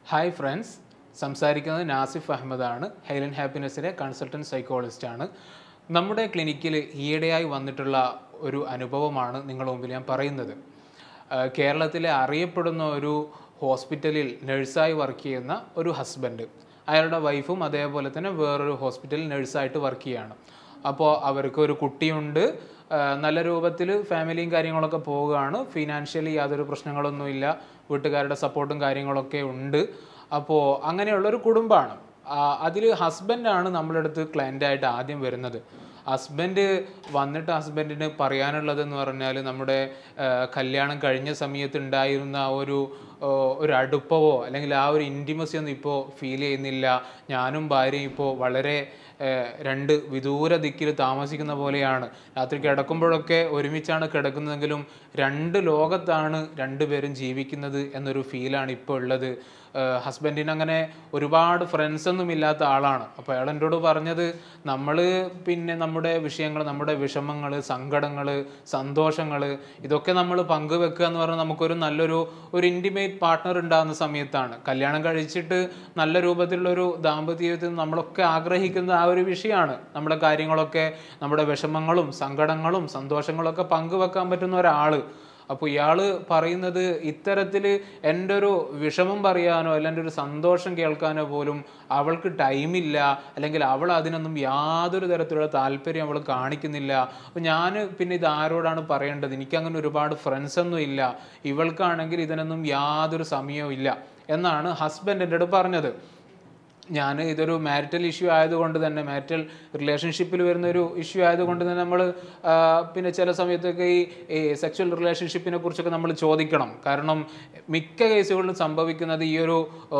hi friends സംസാരിക്കുന്നത് നാസിഫ് അഹമ്മദാണ് ഹൈലൻ ഹാപ്പിനെസ്സിലെ കൺസൾട്ടൻറ്റ് സൈക്കോളജിസ്റ്റ് ആണ് നമ്മുടെ ക്ലിനിക്കിൽ ഈയിടെയായി വന്നിട്ടുള്ള ഒരു അനുഭവമാണ് നിങ്ങളുടെ മുമ്പിൽ ഞാൻ പറയുന്നത് ആ, കേരളത്തിലെ അറിയപ്പെടുന്ന ഒരു ഹോസ്പിറ്റലിൽ നഴ്സായി വർക്ക് ചെയ്യുന്ന ഒരു ഹസ്ബൻഡ് അയാളുടെ വൈഫും അതേപോലെ തന്നെ വേറൊരു ഹോസ്പിറ്റലിൽ നഴ്സായിട്ട് വർക്ക് ചെയ്യുകയാണ് അപ്പോൾ അവർക്ക് ഒരു കുട്ടിയുണ്ട് ആ, നല്ല രൂപത്തിൽ ഫാമിലിയും കാര്യങ്ങളൊക്കെ പോവുകയാണ് ഫിനാൻഷ്യലി യാതൊരു പ്രശ്നങ്ങളൊന്നുമില്ല വീട്ടുകാരുടെ സപ്പോർട്ടും കാര്യങ്ങളൊക്കെ ഉണ്ട് അപ്പോൾ അങ്ങനെയുള്ളൊരു കുടുംബമാണ് അതിൽ ഹസ്ബൻഡാണ് നമ്മുടെ അടുത്ത് ക്ലയൻ്റായിട്ട് ആദ്യം വരുന്നത് ഹസ്ബൻഡ് വന്നിട്ട് ഹസ്ബൻഡിന് പറയാനുള്ളത് എന്ന് പറഞ്ഞാൽ നമ്മുടെ ആ, കല്യാണം കഴിഞ്ഞ സമയത്ത് ഉണ്ടായിരുന്ന ആ ഒരു ആ, ഒരു അടുപ്പമോ അല്ലെങ്കിൽ ആ ഒരു ഇൻറ്റിമസി ഒന്നും ഇപ്പോൾ ഫീൽ ചെയ്യുന്നില്ല ഞാനും ഭാര്യയും ഇപ്പോൾ വളരെ ആ, രണ്ട് വിദൂര ദിക്കിൽ താമസിക്കുന്ന പോലെയാണ് രാത്രി കിടക്കുമ്പോഴൊക്കെ ഒരുമിച്ചാണ് കിടക്കുന്നതെങ്കിലും രണ്ട് ലോകത്താണ് രണ്ടുപേരും ജീവിക്കുന്നത് എന്നൊരു ഫീലാണ് ഇപ്പോൾ ഉള്ളത് ഹസ്ബൻഡിന് അങ്ങനെ ഒരുപാട് ഫ്രണ്ട്സ് ഒന്നും ഇല്ലാത്ത ആളാണ് അപ്പോൾ അയാൾ എന്നോട് പറഞ്ഞത് നമ്മൾ പിന്നെ നമ്മുടെ വിഷയങ്ങൾ നമ്മുടെ വിഷമങ്ങൾ സങ്കടങ്ങൾ സന്തോഷങ്ങൾ ഇതൊക്കെ നമ്മൾ പങ്കുവെക്കുക എന്ന് പറഞ്ഞാൽ നമുക്കൊരു നല്ലൊരു ഒരു ഇൻറ്റിമേറ്റ് പാർട്ട്ണർ ഉണ്ടാകുന്ന സമയത്താണ് കല്യാണം കഴിച്ചിട്ട് നല്ല രൂപത്തിലുള്ളൊരു ദാമ്പത്യ ജീവിതത്തിൽ നമ്മളൊക്കെ ആഗ്രഹിക്കുന്ന ആ ഒരു വിഷയമാണ് നമ്മുടെ കാര്യങ്ങളൊക്കെ നമ്മുടെ വിഷമങ്ങളും സങ്കടങ്ങളും സന്തോഷങ്ങളൊക്കെ പങ്കുവെക്കാൻ പറ്റുന്ന ഒരാൾ അപ്പോൾ ഇയാൾ പറയുന്നത് ഇത്തരത്തിൽ എൻ്റെ ഒരു വിഷമം പറയാനോ അല്ല എൻ്റെ ഒരു സന്തോഷം കേൾക്കാനോ പോലും അവൾക്ക് ടൈമില്ല അല്ലെങ്കിൽ അവൾ അതിനൊന്നും യാതൊരു തരത്തിലുള്ള താല്പര്യം അവൾ കാണിക്കുന്നില്ല അപ്പോൾ ഞാൻ പിന്നെ ഇത് ആരോടാണ് പറയേണ്ടത് എനിക്കങ്ങനെ ഒരുപാട് ഫ്രണ്ട്സ് ഒന്നും ഇല്ല ഇവൾക്കാണെങ്കിൽ ഇതിനൊന്നും യാതൊരു സമയവും ഇല്ല എന്നാണ് ഹസ്ബൻഡ് എൻ്റെ അടുത്ത് പറഞ്ഞത് ഞാൻ ഇതൊരു മാരിറ്റൽ ഇഷ്യൂ ആയതുകൊണ്ട് തന്നെ മാരിറ്റൽ റിലേഷൻഷിപ്പിൽ വരുന്ന ഒരു ഇഷ്യൂ ആയതുകൊണ്ട് തന്നെ നമ്മൾ പിന്നെ ചില സമയത്തൊക്കെ ഈ ഈ സെക്ഷൽ റിലേഷൻഷിപ്പിനെ കുറിച്ചൊക്കെ നമ്മൾ ചോദിക്കണം കാരണം മിക്ക കേസുകളിലും സംഭവിക്കുന്നത് ഈ ഒരു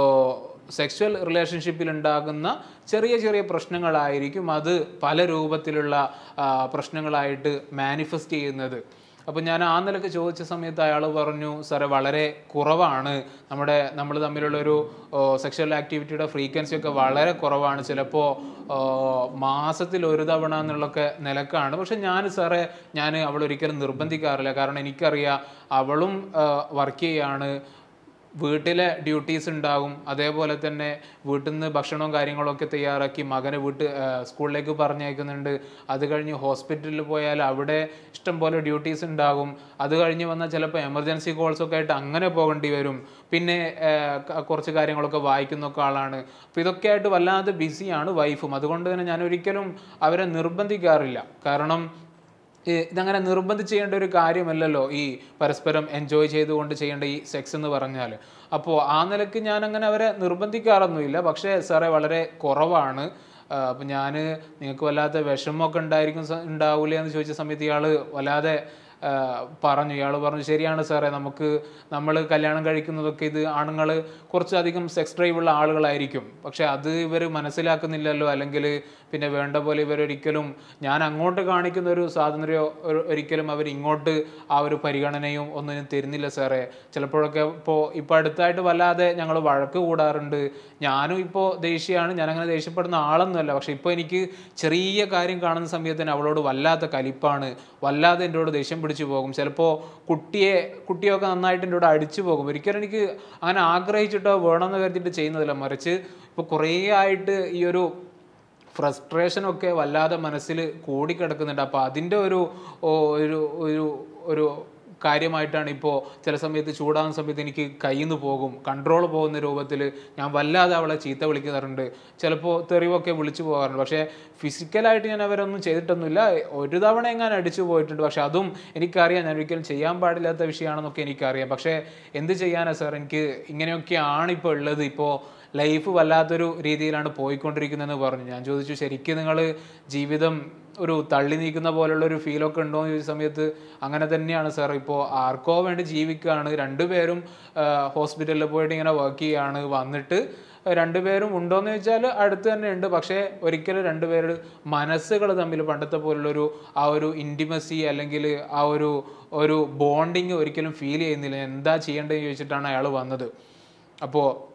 സെക്ഷൽ റിലേഷൻഷിപ്പിൽ ഉണ്ടാകുന്ന ചെറിയ ചെറിയ പ്രശ്നങ്ങളായിരിക്കും അത് പല രൂപത്തിലുള്ള ആ, പ്രശ്നങ്ങളായിട്ട് മാനിഫെസ്റ്റ് ചെയ്യുന്നത് അപ്പോൾ ഞാൻ ആ നിലക്ക് ചോദിച്ച സമയത്ത് അയാൾ പറഞ്ഞു സാറേ വളരെ കുറവാണ് നമ്മുടെ നമ്മൾ തമ്മിലുള്ള ഒരു സെക്ഷൽ ആക്ടിവിറ്റിയുടെ ഫ്രീക്വൻസി ഒക്കെ വളരെ കുറവാണ് ചിലപ്പോൾ മാസത്തിൽ ഒരു തവണ എന്നുള്ളൊക്കെ നിലക്കാണ് പക്ഷെ ഞാൻ സാറേ ഞാൻ അവളൊരിക്കലും നിർബന്ധിക്കാറില്ല കാരണം എനിക്കറിയാം അവളും വർക്ക് ചെയ്യാണ് വീട്ടിലെ ഡ്യൂട്ടീസ് ഉണ്ടാകും അതേപോലെ തന്നെ വീട്ടിൽ നിന്ന് ഭക്ഷണവും കാര്യങ്ങളൊക്കെ തയ്യാറാക്കി മകനെ വീട്ട് ആ, സ്കൂളിലേക്ക് പറഞ്ഞയക്കുന്നുണ്ട് അത് കഴിഞ്ഞ് ഹോസ്പിറ്റലിൽ പോയാൽ അവിടെ ഇഷ്ടം പോലെ ഡ്യൂട്ടീസ് ഉണ്ടാകും അത് കഴിഞ്ഞ് വന്നാൽ ചിലപ്പോൾ എമർജൻസി കോൾസ് ഒക്കെ ആയിട്ട് അങ്ങനെ പോകേണ്ടി വരും പിന്നെ ആ, ക- കുറച്ച് കാര്യങ്ങളൊക്കെ വായിക്കുന്നൊക്കെ ആളാണ് അപ്പോൾ ഇതൊക്കെ ആയിട്ട് വല്ലാതെ ബിസിയാണ് വൈഫും അതുകൊണ്ട് തന്നെ ഞാൻ ഒരിക്കലും അവരെ നിർബന്ധിക്കാറില്ല കാരണം ഈ ഇതങ്ങനെ നിർബന്ധിച്ച് ചെയ്യേണ്ട ഒരു കാര്യമല്ലല്ലോ ഈ പരസ്പരം എൻജോയ് ചെയ്തുകൊണ്ട് ചെയ്യേണ്ട ഈ സെക്സ് എന്ന് പറഞ്ഞാൽ അപ്പോൾ ആ നിലക്ക് ഞാൻ അങ്ങനെ അവരെ നിർബന്ധിക്കാറൊന്നുമില്ല പക്ഷേ സാറേ വളരെ കുറവാണ് അപ്പം ഞാൻ നിങ്ങൾക്ക് വല്ലാത്ത വിഷമമൊക്കെ ഉണ്ടായിരിക്കും സ- ഉണ്ടാവൂലേ എന്ന് ചോദിച്ച സമയത്ത് ഇയാൾ വല്ലാതെ ആ, പറഞ്ഞു ഇയാൾ പറഞ്ഞു ശരിയാണ് സാറേ നമുക്ക് നമ്മൾ കല്യാണം കഴിക്കുന്നതൊക്കെ ഇത് ആണുങ്ങൾ കുറച്ചധികം സെക്സ് ഡ്രൈവ് ഉള്ള ആളുകളായിരിക്കും പക്ഷെ അത് ഇവർ മനസ്സിലാക്കുന്നില്ലല്ലോ അല്ലെങ്കിൽ പിന്നെ വേണ്ട പോലെ ഇവരൊരിക്കലും ഞാൻ അങ്ങോട്ട് കാണിക്കുന്ന ഒരു സ്വാതന്ത്ര്യമോ ഒരു- ഒരിക്കലും അവർ ഇങ്ങോട്ട് ആ ഒരു പരിഗണനയും ഒന്നിനും തരുന്നില്ല സാറേ ചിലപ്പോഴൊക്കെ ഇപ്പോൾ ഇപ്പോൾ അടുത്തായിട്ട് വല്ലാതെ ഞങ്ങൾ വഴക്ക് കൂടാറുണ്ട് ഞാനും ഇപ്പോൾ ദേഷ്യമാണ് ഞാനങ്ങനെ ദേഷ്യപ്പെടുന്ന ആളൊന്നുമല്ല പക്ഷെ ഇപ്പോൾ എനിക്ക് ചെറിയ കാര്യം കാണുന്ന സമയത്ത് തന്നെ അവളോട് വല്ലാത്ത കലിപ്പാണ് വല്ലാതെ എന്നോട് ദേഷ്യം പിടിച്ചു പോകും ചിലപ്പോൾ കുട്ടിയെ കുട്ടിയൊക്കെ നന്നായിട്ട് എന്നോട് അടിച്ചു പോകും ഒരിക്കലും എനിക്ക് അങ്ങനെ ആഗ്രഹിച്ചിട്ടോ വേണമെന്ന് കരുതിയിട്ട് ചെയ്യുന്നതില്ല മറിച്ച് ഇപ്പോൾ കുറേ ആയിട്ട് ഈ ഒരു ഫ്രസ്ട്രേഷനൊക്കെ വല്ലാതെ മനസ്സിൽ കൂടിക്കിടക്കുന്നുണ്ട് അപ്പോൾ അതിൻ്റെ ഒരു ഓ, ഒരു ഒരു ഒരു കാര്യമായിട്ടാണ് ഇപ്പോൾ ചില സമയത്ത് ചൂടാകുന്ന സമയത്ത് എനിക്ക് കയ്യിൽ നിന്ന് പോകും കൺട്രോൾ പോകുന്ന രൂപത്തിൽ ഞാൻ വല്ലാതെ അവളെ ചീത്ത വിളിക്കാറുണ്ട് ചിലപ്പോൾ തെറിവൊക്കെ വിളിച്ചു പോകാറുണ്ട് പക്ഷേ ഫിസിക്കലായിട്ട് ഞാൻ അവരൊന്നും ചെയ്തിട്ടൊന്നുമില്ല ഒരു തവണ എങ്ങാനും അടിച്ചു പോയിട്ടുണ്ട് പക്ഷെ അതും എനിക്കറിയാം ഞാൻ ഒരിക്കലും ചെയ്യാൻ പാടില്ലാത്ത വിഷയമാണെന്നൊക്കെ എനിക്കറിയാം പക്ഷേ എന്ത് ചെയ്യാനാ സാർ എനിക്ക് ഇങ്ങനെയൊക്കെയാണ് ഇപ്പോൾ ഉള്ളത് ഇപ്പോൾ ലൈഫ് വല്ലാത്തൊരു രീതിയിലാണ് പോയിക്കൊണ്ടിരിക്കുന്നതെന്ന് പറഞ്ഞു ഞാൻ ചോദിച്ചു ശരിക്കും നിങ്ങൾ ജീവിതം ഒരു തള്ളി നീക്കുന്ന പോലുള്ള ഒരു ഫീലൊക്കെ ഉണ്ടോ എന്ന് ചോദിച്ച സമയത്ത് അങ്ങനെ തന്നെയാണ് സാർ ഇപ്പോൾ ആർക്കോ വേണ്ടി ജീവിക്കുകയാണ് രണ്ടുപേരും ഹോസ്പിറ്റലിൽ പോയിട്ട് ഇങ്ങനെ വർക്ക് ചെയ്യുകയാണ് വന്നിട്ട് രണ്ടുപേരും ഉണ്ടോയെന്ന് ചോദിച്ചാൽ അടുത്ത് തന്നെ ഉണ്ട് പക്ഷേ ഒരിക്കലും രണ്ടുപേരുടെ മനസ്സുകൾ തമ്മിൽ പണ്ടത്തെ പോലുള്ളൊരു ആ ഒരു ഇൻറ്റിമസി അല്ലെങ്കിൽ ആ ഒരു ഒരു ബോണ്ടിങ് ഒരിക്കലും ഫീൽ ചെയ്യുന്നില്ല എന്താ ചെയ്യേണ്ടതെന്ന് ചോദിച്ചിട്ടാണ് അയാൾ വന്നത് അപ്പോൾ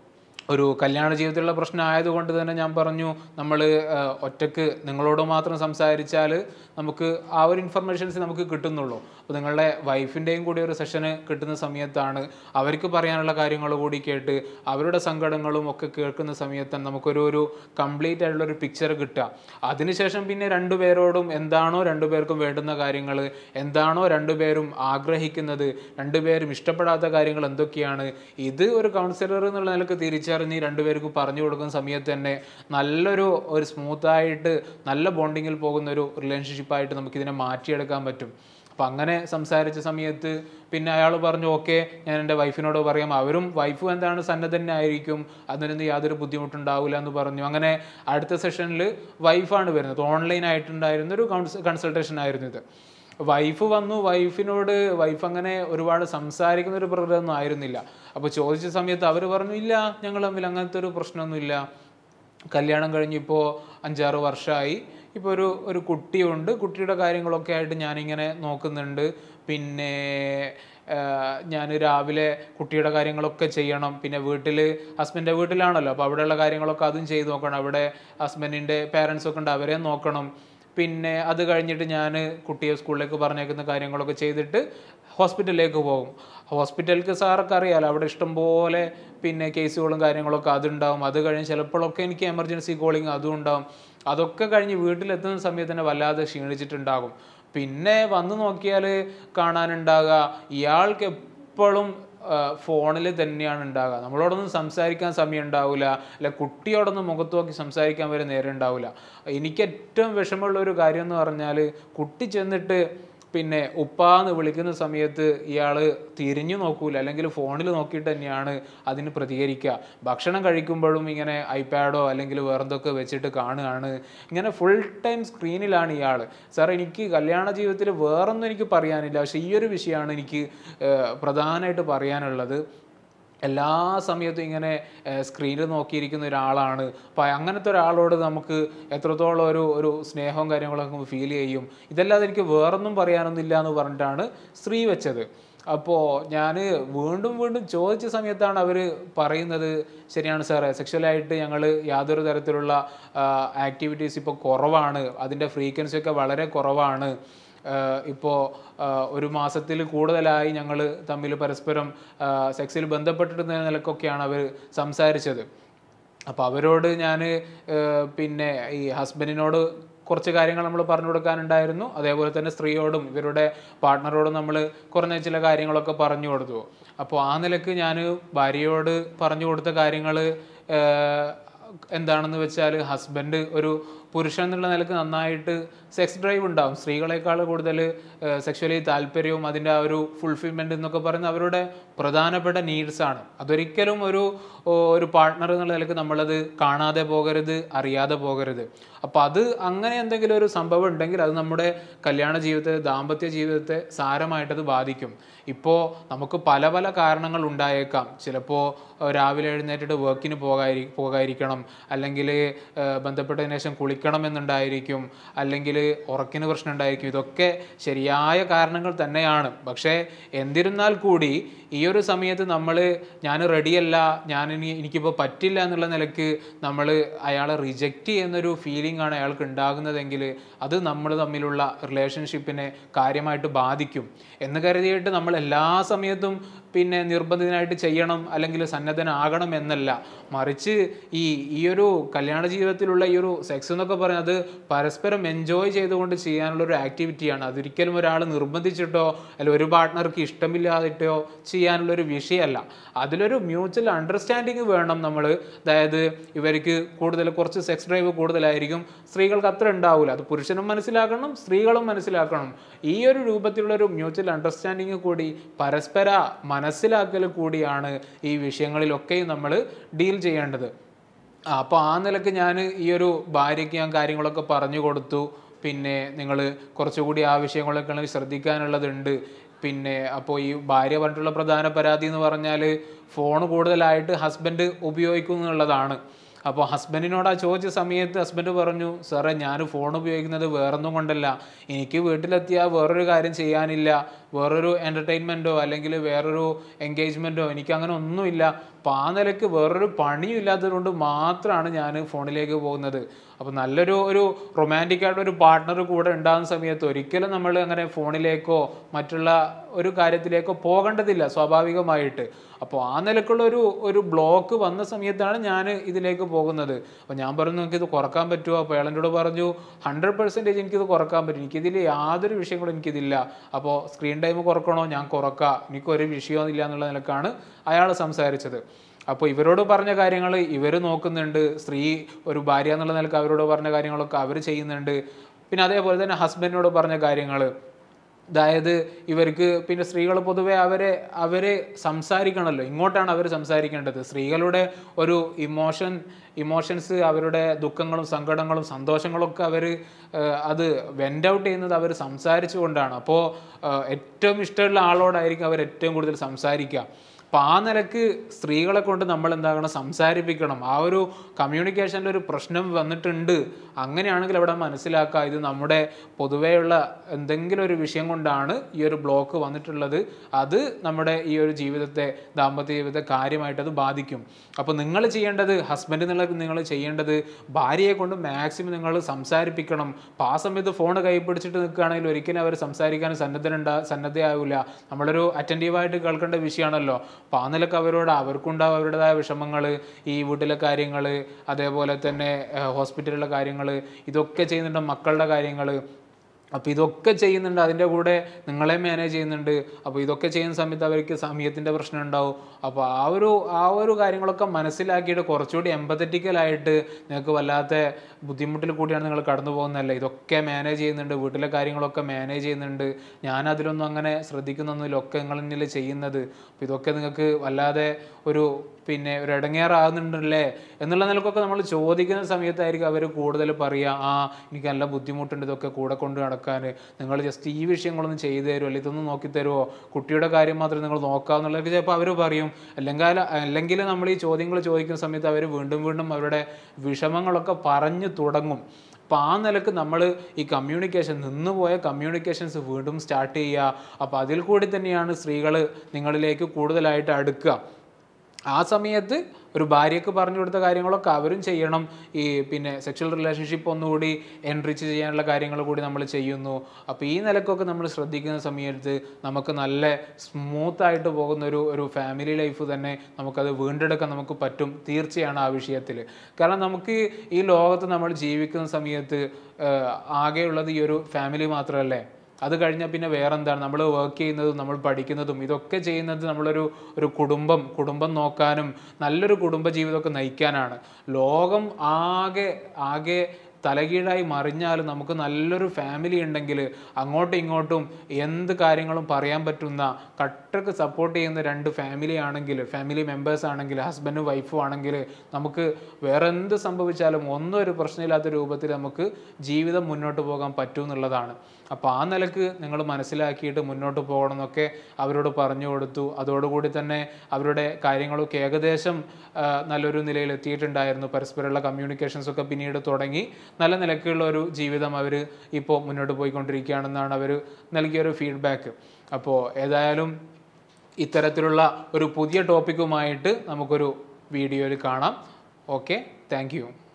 ഒരു കല്യാണ ജീവിതത്തിലുള്ള പ്രശ്നം ആയതുകൊണ്ട് തന്നെ ഞാൻ പറഞ്ഞു നമ്മൾ ഒറ്റക്ക് നിങ്ങളോട് മാത്രം സംസാരിച്ചാൽ നമുക്ക് ആ ഒരു ഇൻഫർമേഷൻസ് നമുക്ക് കിട്ടുന്നുള്ളൂ അപ്പോൾ നിങ്ങളുടെ വൈഫിൻ്റെയും കൂടി ഒരു സെഷന് കിട്ടുന്ന സമയത്താണ് അവർക്ക് പറയാനുള്ള കാര്യങ്ങൾ കൂടി കേട്ട് അവരുടെ സങ്കടങ്ങളും ഒക്കെ കേൾക്കുന്ന സമയത്താണ് നമുക്കൊരു ഒരു കംപ്ലീറ്റ് ആയിട്ടുള്ള ഒരു പിക്ചർ കിട്ടുക അതിനുശേഷം പിന്നെ രണ്ടുപേരോടും എന്താണോ രണ്ടുപേർക്കും വേണ്ടുന്ന കാര്യങ്ങൾ എന്താണോ രണ്ടുപേരും ആഗ്രഹിക്കുന്നത് രണ്ടുപേരും ഇഷ്ടപ്പെടാത്ത കാര്യങ്ങൾ എന്തൊക്കെയാണ് ഇത് ഒരു കൗൺസിലർ എന്നുള്ള നിലക്ക് തിരിച്ചറിഞ്ഞ് രണ്ടുപേർക്കും പറഞ്ഞു കൊടുക്കുന്ന സമയത്ത് തന്നെ നല്ലൊരു ഒരു സ്മൂത്തായിട്ട് നല്ല ബോണ്ടിങ്ങിൽ പോകുന്ന ഒരു റിലേഷൻഷിപ്പായിട്ട് നമുക്കിതിനെ മാറ്റിയെടുക്കാൻ പറ്റും അപ്പം അങ്ങനെ സംസാരിച്ച സമയത്ത് പിന്നെ അയാൾ പറഞ്ഞു ഓക്കെ ഞാൻ എൻ്റെ വൈഫിനോട് പറയാം അവരും വൈഫും എന്താണ് സന്നദ്ധന്നെ ആയിരിക്കും അതിനൊന്നും യാതൊരു ബുദ്ധിമുട്ടുണ്ടാവില്ല എന്ന് പറഞ്ഞു അങ്ങനെ അടുത്ത സെഷനിൽ വൈഫാണ് വരുന്നത് ഓൺലൈൻ ആയിട്ടുണ്ടായിരുന്ന ഒരു കൺസൾട്ടേഷൻ ആയിരുന്നു ഇത് വൈഫ് വന്നു വൈഫിനോട് വൈഫ് അങ്ങനെ ഒരുപാട് സംസാരിക്കുന്ന ഒരു പ്രകൃതമൊന്നും ആയിരുന്നില്ല അപ്പോൾ ചോദിച്ച സമയത്ത് അവർ പറഞ്ഞു ഇല്ല ഞങ്ങൾ തമ്മിൽ അങ്ങനത്തെ ഒരു പ്രശ്നമൊന്നുമില്ല കല്യാണം കഴിഞ്ഞിപ്പോൾ അഞ്ചാറ് വർഷമായി ഇപ്പോൾ ഒരു ഒരു കുട്ടിയുണ്ട് കുട്ടിയുടെ കാര്യങ്ങളൊക്കെ ആയിട്ട് ഞാനിങ്ങനെ നോക്കുന്നുണ്ട് പിന്നെ ഞാൻ രാവിലെ കുട്ടിയുടെ കാര്യങ്ങളൊക്കെ ചെയ്യണം പിന്നെ വീട്ടിൽ ഹസ്ബൻഡിൻ്റെ വീട്ടിലാണല്ലോ അപ്പോൾ അവിടെയുള്ള കാര്യങ്ങളൊക്കെ അതും ചെയ്ത് നോക്കണം അവിടെ ഹസ്ബൻഡിൻ്റെ പേരൻസ് ഒക്കെ ഉണ്ട് അവരെ നോക്കണം പിന്നെ അത് കഴിഞ്ഞിട്ട് ഞാൻ കുട്ടിയെ സ്കൂളിലേക്ക് പറഞ്ഞേക്കുന്ന കാര്യങ്ങളൊക്കെ ചെയ്തിട്ട് ഹോസ്പിറ്റലിലേക്ക് പോകും ഹോസ്പിറ്റലിലേക്ക് സാറൊക്കെ അറിയാലോ അവിടെ ഇഷ്ടംപോലെ പിന്നെ കേസുകളും കാര്യങ്ങളൊക്കെ അതുണ്ടാവും അത് കഴിഞ്ഞ് ചിലപ്പോഴൊക്കെ എനിക്ക് എമർജൻസി കോളിങ് അതും ഉണ്ടാവും അതൊക്കെ കഴിഞ്ഞ് വീട്ടിലെത്തുന്ന സമയത്ത് തന്നെ വല്ലാതെ ക്ഷീണിച്ചിട്ടുണ്ടാകും പിന്നെ വന്നു നോക്കിയാൽ കാണാനുണ്ടാകുക ഇയാൾക്ക് എപ്പോഴും ഫോണിൽ തന്നെയാണ് ഉണ്ടാകുക നമ്മളോടൊന്നും സംസാരിക്കാൻ സമയം ഉണ്ടാവില്ല അല്ല കുട്ടിയോടൊന്നും മുഖത്ത് നോക്കി സംസാരിക്കാൻ വരെ നേരം ഉണ്ടാവില്ല എനിക്ക് ഏറ്റവും വിഷമമുള്ള ഒരു കാര്യം എന്ന് പറഞ്ഞാൽ കുട്ടി ചെന്നിട്ട് പിന്നെ ഉപ്പാന്ന് വിളിക്കുന്ന സമയത്ത് ഇയാൾ തിരിഞ്ഞു നോക്കൂല അല്ലെങ്കിൽ ഫോണിൽ നോക്കിയിട്ട് തന്നെയാണ് അതിന് പ്രതികരിക്കുക ഭക്ഷണം കഴിക്കുമ്പോഴും ഇങ്ങനെ ഐപാഡോ അല്ലെങ്കിൽ വേറെന്തൊക്കെ വെച്ചിട്ട് കാണുകയാണ് ഇങ്ങനെ ഫുൾ ടൈം സ്ക്രീനിലാണ് ഇയാൾ സാർ എനിക്ക് കല്യാണ ജീവിതത്തിൽ വേറൊന്നും എനിക്ക് പറയാനില്ല പക്ഷേ ഈ ഒരു വിഷയമാണ് എനിക്ക് പ്രധാനമായിട്ട് പറയാനുള്ളത് എല്ലാ സമയത്തും ഇങ്ങനെ സ്ക്രീനിൽ നോക്കിയിരിക്കുന്ന ഒരാളാണ് അപ്പോൾ അങ്ങനത്തെ ഒരാളോട് നമുക്ക് എത്രത്തോളം ഒരു ഒരു സ്നേഹവും കാര്യങ്ങളൊക്കെ ഫീൽ ചെയ്യും ഇതല്ലാതെ എനിക്ക് വേറൊന്നും പറയാനൊന്നുമില്ല എന്ന് പറഞ്ഞിട്ടാണ് സ്ത്രീ വെച്ചത് അപ്പോൾ ഞാൻ വീണ്ടും വീണ്ടും ചോദിച്ച സമയത്താണ് അവർ പറയുന്നത് ശരിയാണ് സാറേ സെക്ഷലായിട്ട് ഞങ്ങൾ യാതൊരു തരത്തിലുള്ള ആക്ടിവിറ്റീസ് ഇപ്പോൾ കുറവാണ് അതിൻ്റെ ഫ്രീക്വൻസി ഒക്കെ വളരെ കുറവാണ് ഇപ്പോൾ ഒരു മാസത്തിൽ കൂടുതലായി ഞങ്ങൾ തമ്മിൽ പരസ്പരം സെക്സിൽ ബന്ധപ്പെട്ടിരുന്ന നിലക്കൊക്കെയാണ് അവർ സംസാരിച്ചത് അപ്പോൾ അവരോട് ഞാൻ പിന്നെ ഈ ഹസ്ബൻഡിനോട് കുറച്ച് കാര്യങ്ങൾ നമ്മൾ പറഞ്ഞു കൊടുക്കാനുണ്ടായിരുന്നു അതേപോലെ തന്നെ സ്ത്രീയോടും ഇവരുടെ പാർട്ട്ണറോടും നമ്മൾ കുറഞ്ഞ ചില കാര്യങ്ങളൊക്കെ പറഞ്ഞു കൊടുത്തു അപ്പോൾ ആ നിലക്ക് ഞാൻ ഭാര്യയോട് പറഞ്ഞു കൊടുത്ത കാര്യങ്ങൾ എന്താണെന്ന് വെച്ചാൽ ഹസ്ബൻഡ് ഒരു പുരുഷൻ എന്നുള്ള നിലക്ക് നന്നായിട്ട് സെക്സ് ഡ്രൈവ് ഉണ്ടാവും സ്ത്രീകളെക്കാൾ കൂടുതൽ സെക്ഷലി താല്പര്യവും അതിൻ്റെ ആ ഒരു ഫുൾഫിൽമെൻ്റ് എന്നൊക്കെ പറയുന്ന അവരുടെ പ്രധാനപ്പെട്ട നീഡ്സ് ആണ് അതൊരിക്കലും ഒരു ഒരു പാർട്ട്ണർ എന്നുള്ള നിലക്ക് നമ്മളത് കാണാതെ പോകരുത് അറിയാതെ പോകരുത് അപ്പോൾ അത് അങ്ങനെ എന്തെങ്കിലും ഒരു സംഭവം ഉണ്ടെങ്കിൽ അത് നമ്മുടെ കല്യാണ ജീവിതത്തെ ദാമ്പത്യ ജീവിതത്തെ സാരമായിട്ടത് ബാധിക്കും ഇപ്പോൾ നമുക്ക് പല പല കാരണങ്ങൾ ഉണ്ടായേക്കാം ചിലപ്പോൾ രാവിലെ എഴുന്നേറ്റിട്ട് വർക്കിന് പോകാതിരി പോകാതിരിക്കണം അല്ലെങ്കിൽ ബന്ധപ്പെട്ടതിന് ശേഷം കുളിക്കണം എന്നുണ്ടായിരിക്കും അല്ലെങ്കിൽ ഉറക്കിന് പ്രശ്നം ഉണ്ടായിരിക്കും ഇതൊക്കെ ശരിയായ കാരണങ്ങൾ തന്നെയാണ് പക്ഷേ എന്നിരുന്നാൽ കൂടി ഈ ഒരു സമയത്ത് നമ്മൾ ഞാൻ റെഡിയല്ല ഞാൻ ഇനി എനിക്കിപ്പോൾ പറ്റില്ല എന്നുള്ള നിലക്ക് നമ്മൾ അയാളെ റിജക്റ്റ് ചെയ്യുന്നൊരു ഫീലിംഗ് ആണ് അയാൾക്ക് ഉണ്ടാകുന്നതെങ്കിൽ അത് നമ്മൾ തമ്മിലുള്ള റിലേഷൻഷിപ്പിനെ കാര്യമായിട്ട് ബാധിക്കും എന്ന് കരുതിയിട്ട് നമ്മൾ എല്ലാ സമയത്തും പിന്നെ നിർബന്ധിതനായിട്ട് ചെയ്യണം അല്ലെങ്കിൽ സന്നദ്ധനാകണം എന്നല്ല മറിച്ച് ഈ ഈ ഒരു കല്യാണ ജീവിതത്തിലുള്ള ഈ ഒരു സെക്സ് എന്നൊക്കെ പറയുന്നത് പരസ്പരം എൻജോയ് ചെയ്തുകൊണ്ട് ചെയ്യാനുള്ള ഒരു ആക്ടിവിറ്റിയാണ് അതൊരിക്കലും ഒരാൾ നിർബന്ധിച്ചിട്ടോ അല്ല ഒരു പാർട്ട്ണർക്ക് ഇഷ്ടമില്ലാതിട്ടോ ചെയ്യാനുള്ള ഒരു വിഷയമല്ല അതിലൊരു മ്യൂച്വൽ അണ്ടർസ്റ്റാൻഡിങ് വേണം നമ്മൾ അതായത് ഇവർക്ക് കൂടുതൽ കുറച്ച് സെക്സ് ഡ്രൈവ് കൂടുതലായിരിക്കും സ്ത്രീകൾക്ക് അത്ര ഉണ്ടാവില്ല അത് പുരുഷനും മനസ്സിലാക്കണം സ്ത്രീകളും മനസ്സിലാക്കണം ഈ ഒരു രൂപത്തിലുള്ള ഒരു മ്യൂച്വൽ അണ്ടർസ്റ്റാൻഡിങ് കൂടി പരസ്പര മനസ്സിലാക്കൽ കൂടിയാണ് ഈ വിഷയങ്ങളിലൊക്കെയും നമ്മൾ ഡീൽ ചെയ്യേണ്ടത് അപ്പോൾ ആ നിലക്ക് ഞാൻ ഈ ഒരു ഭാര്യയ്ക്ക് ഞാൻ കാര്യങ്ങളൊക്കെ പറഞ്ഞു കൊടുത്തു പിന്നെ നിങ്ങൾ കുറച്ചുകൂടി ആ വിഷയങ്ങളൊക്കെ ശ്രദ്ധിക്കാനുള്ളതുണ്ട് പിന്നെ അപ്പോൾ ഈ ഭാര്യ പറഞ്ഞിട്ടുള്ള പ്രധാന പരാതി എന്ന് പറഞ്ഞാൽ ഫോൺ കൂടുതലായിട്ട് ഹസ്ബൻഡ് ഉപയോഗിക്കുന്നു എന്നുള്ളതാണ് അപ്പോൾ ഹസ്ബൻഡിനോട് ആ ചോദിച്ച സമയത്ത് ഹസ്ബൻഡ് പറഞ്ഞു സാറേ ഞാൻ ഫോൺ ഉപയോഗിക്കുന്നത് വേറൊന്നും കൊണ്ടല്ല എനിക്ക് വീട്ടിലെത്തിയാൽ വേറൊരു കാര്യം ചെയ്യാനില്ല വേറൊരു എൻ്റർടൈൻമെൻറ്റോ അല്ലെങ്കിൽ വേറൊരു എൻഗേജ്മെൻറ്റോ എനിക്ക് അങ്ങനെ ഒന്നുമില്ല അപ്പോൾ ആ നിലയ്ക്ക് വേറൊരു പണിയും ഇല്ലാത്തത് കൊണ്ട് മാത്രമാണ് ഞാൻ ഫോണിലേക്ക് പോകുന്നത് അപ്പോൾ നല്ലൊരു ഒരു റൊമാൻറ്റിക് ആയിട്ട് ഒരു പാർട്ട്ണർ കൂടെ ഉണ്ടാകുന്ന സമയത്ത് ഒരിക്കലും നമ്മൾ അങ്ങനെ ഫോണിലേക്കോ മറ്റുള്ള ഒരു കാര്യത്തിലേക്കോ പോകേണ്ടതില്ല സ്വാഭാവികമായിട്ട് അപ്പോൾ ആ നിലക്കുള്ള ഒരു ഒരു ബ്ലോക്ക് വന്ന സമയത്താണ് ഞാൻ ഇതിലേക്ക് പോകുന്നത് അപ്പോൾ ഞാൻ പറഞ്ഞു നിങ്ങൾക്ക് ഇത് കുറക്കാൻ പറ്റുമോ അപ്പോൾ അയാൾ എന്നോട് പറഞ്ഞു ഹൺഡ്രഡ് പെർസെൻറ്റേജ് എനിക്കിത് കുറക്കാൻ പറ്റും എനിക്കിതിൽ യാതൊരു വിഷയങ്ങളും എനിക്കിതില്ല അപ്പോൾ സ്ക്രീൻ ടൈം കുറക്കണോ ഞാൻ കുറക്കാം എനിക്കൊരു വിഷയവും ഇല്ല എന്നുള്ള നിലക്കാണ് അയാൾ സംസാരിച്ചത് അപ്പോൾ ഇവരോട് പറഞ്ഞ കാര്യങ്ങൾ ഇവർ നോക്കുന്നുണ്ട് സ്ത്രീ ഒരു ഭാര്യ എന്നുള്ള നിലക്ക് അവരോട് പറഞ്ഞ കാര്യങ്ങളൊക്കെ അവർ ചെയ്യുന്നുണ്ട് പിന്നെ അതേപോലെ തന്നെ ഹസ്ബൻഡിനോട് പറഞ്ഞ കാര്യങ്ങൾ അതായത് ഇവർക്ക് പിന്നെ സ്ത്രീകൾ പൊതുവെ അവരെ അവരെ സംസാരിക്കണമല്ലോ ഇങ്ങോട്ടാണ് അവർ സംസാരിക്കേണ്ടത് സ്ത്രീകളുടെ ഒരു ഇമോഷൻ ഇമോഷൻസ് അവരുടെ ദുഃഖങ്ങളും സങ്കടങ്ങളും സന്തോഷങ്ങളൊക്കെ അവർ അത് വെൻ്റ് ഔട്ട് ചെയ്യുന്നത് അവർ സംസാരിച്ചുകൊണ്ടാണ് അപ്പോൾ ഏറ്റവും ഇഷ്ടമുള്ള ആളോടായിരിക്കും അവർ ഏറ്റവും കൂടുതൽ സംസാരിക്കുക അപ്പം ആ നിലക്ക് സ്ത്രീകളെ കൊണ്ട് നമ്മൾ എന്താകണം സംസാരിപ്പിക്കണം ആ ഒരു കമ്മ്യൂണിക്കേഷനിൽ ഒരു പ്രശ്നം വന്നിട്ടുണ്ട് അങ്ങനെയാണെങ്കിൽ അവിടെ മനസ്സിലാക്കുക ഇത് നമ്മുടെ പൊതുവെയുള്ള എന്തെങ്കിലും ഒരു വിഷയം കൊണ്ടാണ് ഈ ഒരു ബ്ലോക്ക് വന്നിട്ടുള്ളത് അത് നമ്മുടെ ഈ ഒരു ജീവിതത്തെ ദാമ്പത്യ ജീവിതത്തെ കാര്യമായിട്ട് അത് ബാധിക്കും അപ്പോൾ നിങ്ങൾ ചെയ്യേണ്ടത് ഹസ്ബൻഡ് എന്നുള്ള നിങ്ങൾ ചെയ്യേണ്ടത് ഭാര്യയെ കൊണ്ട് മാക്സിമം നിങ്ങൾ സംസാരിപ്പിക്കണം അപ്പോൾ ആ സമയത്ത് ഫോൺ കൈ പിടിച്ചിട്ട് നിൽക്കുകയാണെങ്കിൽ ഒരിക്കലും അവർ സംസാരിക്കാൻ സന്നദ്ധനുണ്ടാ സന്നദ്ധയാവില്ല നമ്മളൊരു അറ്റൻറ്റീവായിട്ട് കേൾക്കേണ്ട വിഷയമാണല്ലോ അപ്പോൾ ആ നിലക്ക് അവരോട് അവർക്കുണ്ടാവും അവരുടേതായ വിഷമങ്ങൾ ഈ വീട്ടിലെ കാര്യങ്ങൾ അതേപോലെ തന്നെ ഏഹ്, ഹോസ്പിറ്റലിലെ കാര്യങ്ങൾ ഇതൊക്കെ ചെയ്യുന്നുണ്ട് മക്കളുടെ കാര്യങ്ങൾ അപ്പോൾ ഇതൊക്കെ ചെയ്യുന്നുണ്ട് അതിൻ്റെ കൂടെ നിങ്ങളെ മാനേജ് ചെയ്യുന്നുണ്ട് അപ്പോൾ ഇതൊക്കെ ചെയ്യുന്ന സമയത്ത് അവർക്ക് സമയത്തിൻ്റെ പ്രശ്നം ഉണ്ടാവും അപ്പോൾ ആ ഒരു ആ ഒരു കാര്യങ്ങളൊക്കെ മനസ്സിലാക്കിയിട്ട് കുറച്ചുകൂടി എമ്പത്തറ്റിക്കലായിട്ട് നിങ്ങൾക്ക് വല്ലാത്ത ബുദ്ധിമുട്ടിൽ കൂടിയാണ് നിങ്ങൾ കടന്നു പോകുന്നതല്ല ഇതൊക്കെ മാനേജ് ചെയ്യുന്നുണ്ട് വീട്ടിലെ കാര്യങ്ങളൊക്കെ മാനേജ് ചെയ്യുന്നുണ്ട് ഞാൻ അതിലൊന്നും അങ്ങനെ ശ്രദ്ധിക്കുന്നൊന്നുമില്ല ഒക്കെ നിങ്ങൾ തന്നെയല്ലേ ചെയ്യുന്നത് അപ്പോൾ ഇതൊക്കെ നിങ്ങൾക്ക് വല്ലാതെ ഒരു പിന്നെ ഒരു ഇടങ്ങേറാകുന്നുണ്ടല്ലേ എന്നുള്ള നിലക്കൊക്കെ നമ്മൾ ചോദിക്കുന്ന സമയത്തായിരിക്കും അവർ കൂടുതൽ പറയുക ആ എനിക്ക് നല്ല ബുദ്ധിമുട്ടുണ്ട് ഇതൊക്കെ കൂടെ കൊണ്ട് നടക്കാൻ നിങ്ങൾ ജസ്റ്റ് ഈ വിഷയങ്ങളൊന്നും ചെയ്തു തരുമോ അല്ലെങ്കിൽ ഇതൊന്നും നോക്കി തരുമോ കുട്ടിയുടെ കാര്യം മാത്രം നിങ്ങൾ നോക്കാമെന്നുള്ളതൊക്കെ ചിലപ്പോൾ അവർ പറയും അല്ലെങ്കിൽ അല്ലെങ്കിൽ നമ്മൾ ഈ ചോദ്യങ്ങൾ ചോദിക്കുന്ന സമയത്ത് അവർ വീണ്ടും വീണ്ടും അവരുടെ വിഷമങ്ങളൊക്കെ പറഞ്ഞു തുടങ്ങും അപ്പോൾ ആ നിലക്ക് നമ്മൾ ഈ കമ്മ്യൂണിക്കേഷൻ നിന്നുപോയ കമ്മ്യൂണിക്കേഷൻസ് വീണ്ടും സ്റ്റാർട്ട് ചെയ്യുക അപ്പോൾ അതിൽ കൂടി തന്നെയാണ് സ്ത്രീകൾ നിങ്ങളിലേക്ക് കൂടുതലായിട്ട് അടുക്കുക ആ സമയത്ത് ഒരു ഭാര്യയ്ക്ക് പറഞ്ഞു കൊടുത്ത കാര്യങ്ങളൊക്കെ അവരും ചെയ്യണം ഈ പിന്നെ സെക്ഷൽ റിലേഷൻഷിപ്പ് ഒന്നുകൂടി എൻറിച്ച് ചെയ്യാനുള്ള കാര്യങ്ങൾ കൂടി നമ്മൾ ചെയ്യുന്നു അപ്പോൾ ഈ നിലക്കൊക്കെ നമ്മൾ ശ്രദ്ധിക്കുന്ന സമയത്ത് നമുക്ക് നല്ല സ്മൂത്ത് ആയിട്ട് പോകുന്ന ഒരു ഒരു ഫാമിലി ലൈഫ് തന്നെ നമുക്കത് വീണ്ടെടുക്കാൻ നമുക്ക് പറ്റും തീർച്ചയാണ് ആ വിഷയത്തിൽ കാരണം നമുക്ക് ഈ ലോകത്ത് നമ്മൾ ജീവിക്കുന്ന സമയത്ത് ആഹ്, ആകെയുള്ളത് ഈ ഒരു ഫാമിലി മാത്രമല്ലേ അത് കഴിഞ്ഞാൽ പിന്നെ വേറെ എന്താണ് നമ്മൾ വർക്ക് ചെയ്യുന്നതും നമ്മൾ പഠിക്കുന്നതും ഇതൊക്കെ ചെയ്യുന്നത് നമ്മളൊരു ഒരു കുടുംബം കുടുംബം നോക്കാനും നല്ലൊരു കുടുംബ ജീവിതമൊക്കെ നയിക്കാനാണ് ലോകം ആകെ ആകെ തലകീഴായി മറിഞ്ഞാലും നമുക്ക് നല്ലൊരു ഫാമിലി ഉണ്ടെങ്കിൽ അങ്ങോട്ടും ഇങ്ങോട്ടും എന്ത് കാര്യങ്ങളും പറയാൻ പറ്റുന്ന കട്ടക്ക് സപ്പോർട്ട് ചെയ്യുന്ന രണ്ട് ഫാമിലി ആണെങ്കിൽ ഫാമിലി മെമ്പേഴ്സ് ആണെങ്കിൽ ഹസ്ബൻഡും വൈഫും ആണെങ്കിൽ നമുക്ക് വേറെ എന്ത് സംഭവിച്ചാലും ഒന്നും ഒരു പ്രശ്നമില്ലാത്ത രൂപത്തിൽ നമുക്ക് ജീവിതം മുന്നോട്ട് പോകാൻ പറ്റും എന്നുള്ളതാണ് അപ്പോൾ ആ നിലക്ക് നിങ്ങൾ മനസ്സിലാക്കിയിട്ട് മുന്നോട്ട് പോകണം എന്നൊക്കെ അവരോട് പറഞ്ഞു കൊടുത്തു അതോടുകൂടി തന്നെ അവരുടെ കാര്യങ്ങളൊക്കെ ഏകദേശം ആ, നല്ലൊരു നിലയിൽ എത്തിയിട്ടുണ്ടായിരുന്നു പരസ്പരമുള്ള കമ്മ്യൂണിക്കേഷൻസ് ഒക്കെ പിന്നീട് തുടങ്ങി നല്ല നിലക്കുള്ള ഒരു ജീവിതം അവർ ഇപ്പോൾ മുന്നോട്ട് പോയിക്കൊണ്ടിരിക്കുകയാണെന്നാണ് അവർ നൽകിയൊരു ഫീഡ്ബാക്ക് അപ്പോൾ ഏതായാലും ഇത്തരത്തിലുള്ള ഒരു പുതിയ ടോപ്പിക്കുമായിട്ട് നമുക്കൊരു വീഡിയോയിൽ കാണാം ഓക്കെ താങ്ക് യു